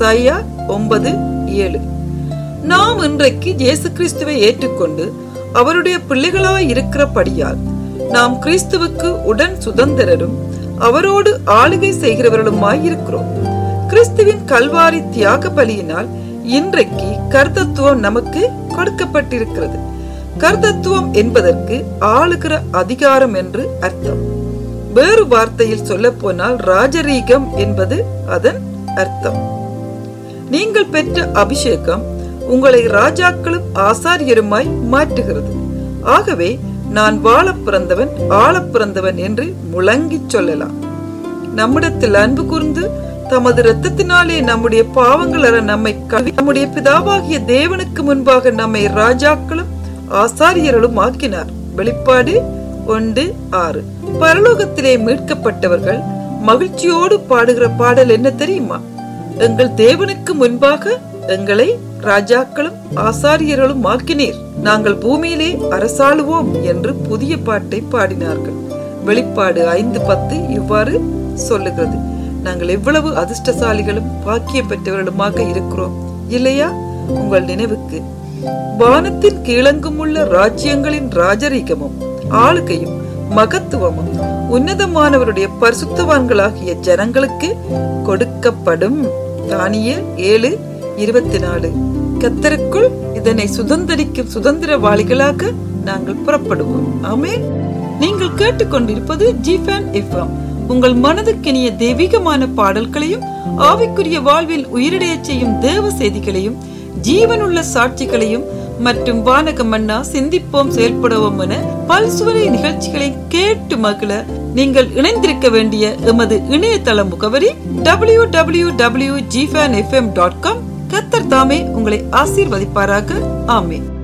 ஏசாயா ஒன்பது ஏழு நாம் இன்றைக்கு இயேசு கிறிஸ்துவை ஏற்றுக்கொண்டு அவருடைய பிள்ளைகளாய் இருக்கிறபடியால் நாம் கிறிஸ்துவுக்கு உடன் சுதந்திரரும் அவரோடு ஆளுகை செய்கிறவர்களுமாய் இருக்கிறோம் கிறிஸ்துவின் கல்வாரி தியாக பலியினால் இன்றைக்கு கர்த்தத்துவம் நமக்கு கொடுக்கப்பட்டிருக்கிறது கர்த்தத்துவம் என்பதற்கு ஆளுகிற அதிகாரம் என்று அர்த்தம் வேறு வார்த்தையில் சொல்ல போனால் ராஜரீகம் என்பது அதன் அர்த்தம் நீங்கள் பெற்ற அபிஷேகம் உங்களை ராஜாக்களும் ஆசாரியருமாய் மாற்றுகிறது ஆகவே நான் வாழ பிறந்தவன் ஆள பிறந்தவன் என்று முழங்கி சொல்லலாம் நம்மிடத்தில் அன்பு கூர்ந்து தமது இரத்தத்தினாலே நம்முடைய பாவங்கள் அற நம்மை கழுவி நம்முடைய பிதாவாகிய தேவனுக்கு முன்பாக நம்மை ராஜாக்களும் ஆசாரியர்களும் ஆக்கினார் வெளிப்பாடு ஒன்று ஆறு பரலோகத்திலே மீட்கப்பட்டவர்கள் மகிழ்ச்சியோடு பாடுகிற பாடல் என்ன தெரியுமா எங்கள் தேவனுக்கு முன்பாக எங்களை ராஜாக்களும் ஆசாரியர்களும் ஆக்கினீர் நாங்கள் பூமியிலே அரசாளுவோம் என்று புதிய பாட்டை பாடினார்கள் வெளிப்பாடு ஐந்து பத்து இவ்வாறு சொல்லுகிறது நாங்கள் எவ்வளவு அதிர்ஷ்டசாலிகளும் பாக்கியம் பெற்றவர்களுமாக இருக்கிறோம் இல்லையா உங்கள் நினைவுக்கு வானத்தின் கீழங்கும் உள்ள ராஜ்யங்களின் ராஜரீகமும் ஆளுகையும் மகத்துவமும் உன்னதமானவருடைய பரிசுத்தவான்களாகிய ஜனங்களுக்கு கொடுக்கப்படும் தானியல் ஏழு இருபத்தி நாலு கத்தருக்குள் இதனை சுதந்திரிக்கும் சுதந்திரவாளிகளாக நாங்கள் புறப்படுவோம் ஆமென் நீங்கள் கேட்டுக்கொண்டிருப்பது ஜிஃபேன் எஃப்எம் உங்கள் மனதுக்கினிய தெய்வீகமான பாடல்களையும் ஆவிக்குரிய வாழ்வில் உயிரிடையச் செய்யும் தேவ செய்திகளையும் ஜீவனுள்ள சாட்சிகளையும் மற்றும் வானக மன்னா சிந்திப்போம் செயல்படுவோம் என பல்சுவரை நிகழ்ச்சிகளை கேட்டு மகிழ நீங்கள் இணைந்திருக்க வேண்டிய எமது இணையதள முகவரி டபிள்யூ டபிள்யூ டபிள்யூ ஜிஃபேன் எஃப்எம் டாட் காம் கத்தர் தாமே உங்களை ஆசீர்வதிப்பாராக ஆமேன்